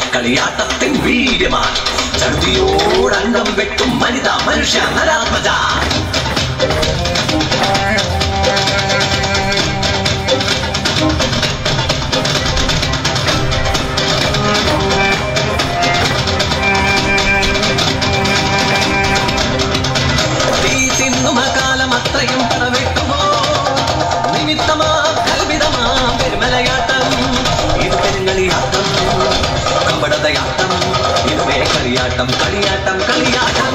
കളിയാട്ടത്തിൻ വീര്യമാണ് ചവിട്ടിയോടംഗം വെട്ടും വനിത മനുഷ്യ നരാത്മജ തീ തിന്നുമ കാലം അത്രയും പടവെട്ടുമോ നിമിത്തമാ കൽവിതമാ പെരുമലയാട്ടം ഇത് പെരുങ്കളിയാട്ടം കമ്പടതയാട്ടം ഇതുവേ കളിയാട്ടം കളിയാട്ടം കളിയാട്ടം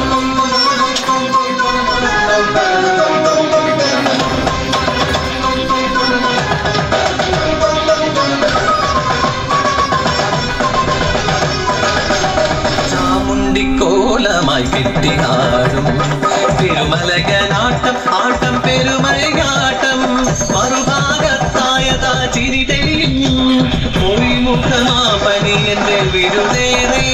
ചാമുണ്ടിക്കോലമായി കെട്ടിയാടും പെരുമലകനാട്ടം ആട്ടം പെരുമലയാട്ടം മറുഭാഗത്തായതാ ചിരി തെളിയും മൊഴിമുഖമാ പനി എന്റെ വിരുദേറേ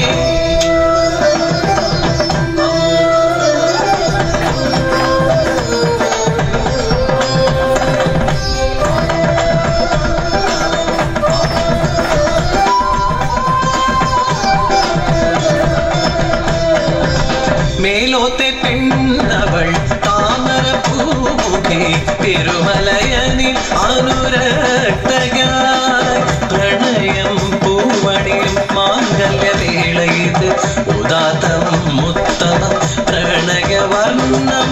മേലോത്തെ പെണ്ണവൾ താമര പൂമുഖേ തിരുമലയനിൽ അനുരക്തയായി പ്രണയം പൂവണിയും മാംഗല്യവേളയത് ഉദാത്തം മുത്തമം പ്രണയവർണ്ണം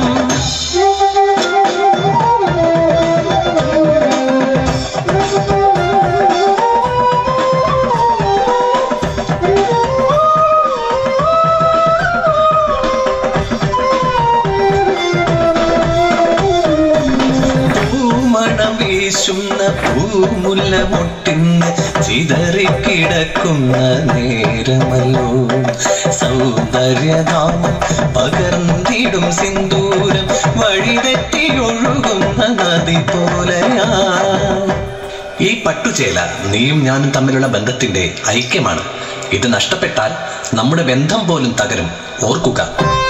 പൂമണം വീശുന്ന പൂമുല്ല മുട്ടിന്ന് ചിതറിക്കിടക്കുന്ന നേരമല്ലോ സൗന്ദര്യധാമം പകർന്നിടും സിന്ദൂരം വഴിതെറ്റി ഒഴുകുന്ന നദി പോലെയാ ഈ പട്ടുചേല നീയും ഞാനും തമ്മിലുള്ള ബന്ധത്തിന്റെ ഐക്യമാണ് ഇത് നഷ്ടപ്പെട്ടാൽ നമ്മുടെ ബന്ധം പോലും തകരും ഓർക്കുക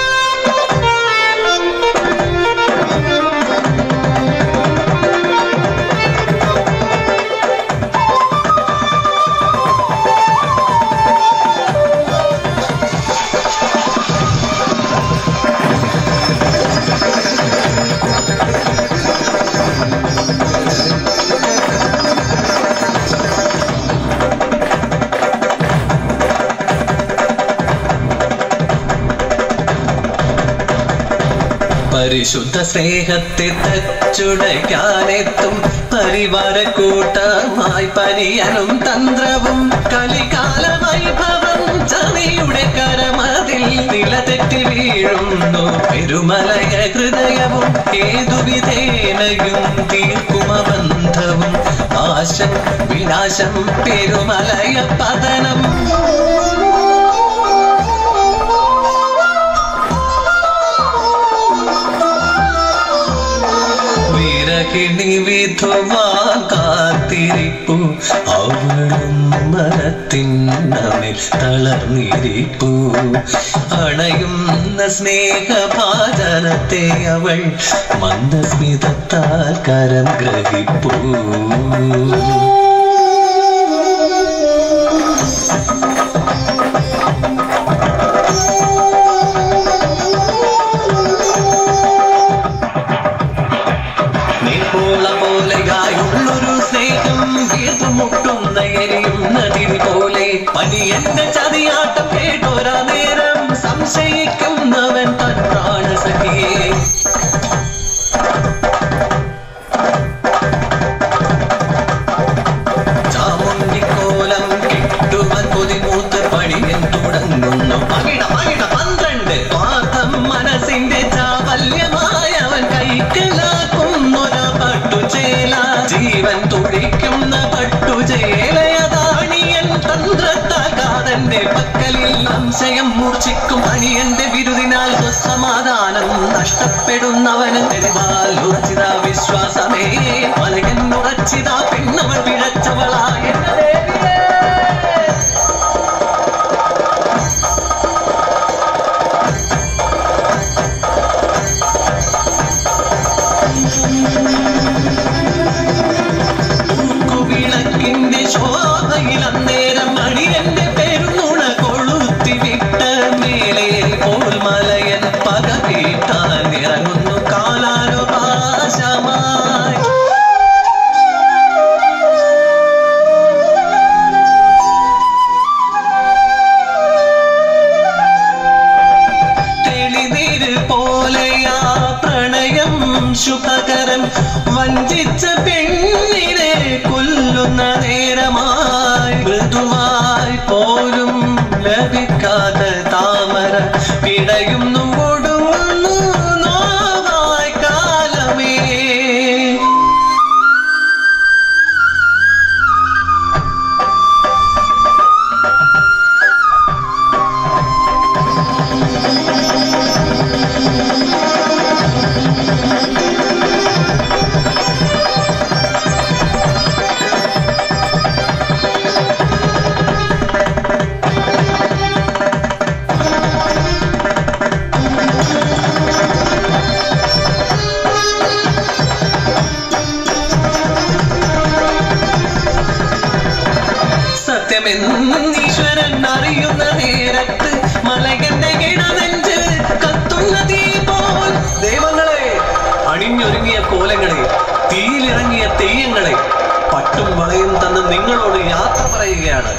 പരിശുദ്ധ സ്നേഹത്തെ തച്ചുടയ്ക്കാനെത്തും പരിവാര കൂട്ടമായി പരിയനും തന്ത്രവും കലികാല വൈഭവം ചതിയുടെ കരമതിൽ നില തെറ്റി വീഴുന്നു പെരുമലയ ഹൃദയവും ഏതു വിധേനയും തീർക്കുമ ബന്ധവും ആശം വിനാശം പെരുമലയ പതനം വിരകിണി വിധുവാൻ കാത്തിരിപ്പു അവളും മനത്തിന്നമിൽ തളർന്നിരിപ്പു അണയുന്ന സ്നേഹഭാജനത്തെ അവൾ മന്ദസ്മിതത്താൽ കരം ഗ്രഹിപ്പൂ നീർപ്പോള പോലെയായുള്ളൊരു സ്നേഹം വീർപ്പുമുട്ടുന്ന എരിയുന്ന തിരി പോലെ പനിയന്റെ ചതിയാട്ടം കേട്ടോരാ നേരം സംശയിക്കുന്നവൻ തന്നാണ് സഖിയേ ചാമുണ്ടിക്കോലം കിട്ടുവൻ കൊതിമൂത്ത് പണിയൻ തുടങ്ങുന്നു പകിട പകിട പന്ത്രണ്ട് പാദം മനസ്സിന്റെ ചാവല്യമായവൻ കൈക്കലാക്കുന്നൊരു പട്ടുചേല ജീവൻ തുടിക്കുന്ന പട്ടുചേലയതാണിയൻ തന്ത്രത്താകാതന്റെ പക്കലിൽ സംശയം മൂർച്ഛിക്കും അണിയന്റെ വിരുദിനാൽ സ്വസമാധാനം നഷ്ടപ്പെടുന്നവന് തെരുവാൽ ഉറച്ചിത വിശ്വാസമേ മലകൻ ഉറച്ചിത പെണ്ണവൾ പിഴച്ചവളായ ദേവിയേ കുവിളക്കിന്റെ ശോഭയിൽ അന്നേരം മണിയന്റെ പേര് പ്രഭാകരൻ വഞ്ചിച്ച പെണ്ണിനെ കൊല്ലുന്ന നേരമായി മൃദുവായി പോലും ലഭിക്കാത്ത താമര പിടയുന്നു ഒടുങ്ങുന്നു നോവായി കാലമേ സത്യമെന്നീശ്വരൻ അറിയുന്ന നേരത്ത് മലകന്റെ കിടനെഞ്ച് കത്തുന്ന തീ പോൽ ദൈവങ്ങളെ അണിഞ്ഞൊരുങ്ങിയ കോലങ്ങളെ തീയിലിറങ്ങിയ തെയ്യങ്ങളെ പട്ടും വളയും തന്ന് നിങ്ങളോട് യാത്ര പറയുകയാണ്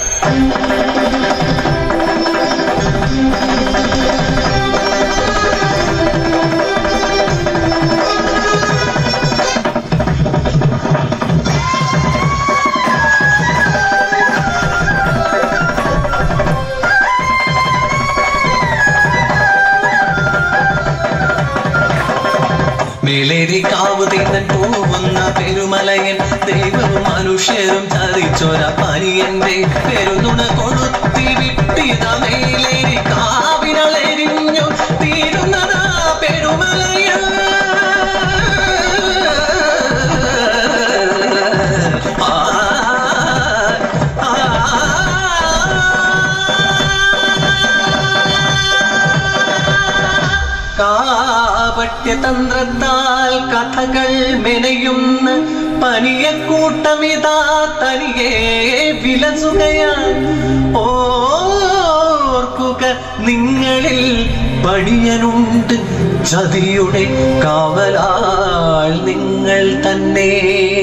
മേലേരി കാവ് തീർന്നൻ പോകുന്ന പെരുമലയൻ ദൈവവും മനുഷ്യരും ചതിച്ചൊര പനിയന്റെ പെരുന്നുണ കൊളുത്തി വിട്ടിത മേലേരി കാവിനളെരിഞ്ഞു തീരുന്നതാ പെരുമലയൻ ആ, ആ, കാപട്യതന്ത്രത്താൽ കഥകൾ മെനയുന്ന പനിയക്കൂട്ടമിതാ തനിയെ വിലസുകയാൻ ഓർക്കുക നിങ്ങളിൽ പണിയനുണ്ട് ചതിയുടെ കാവലാൾ നിങ്ങൾ തന്നെ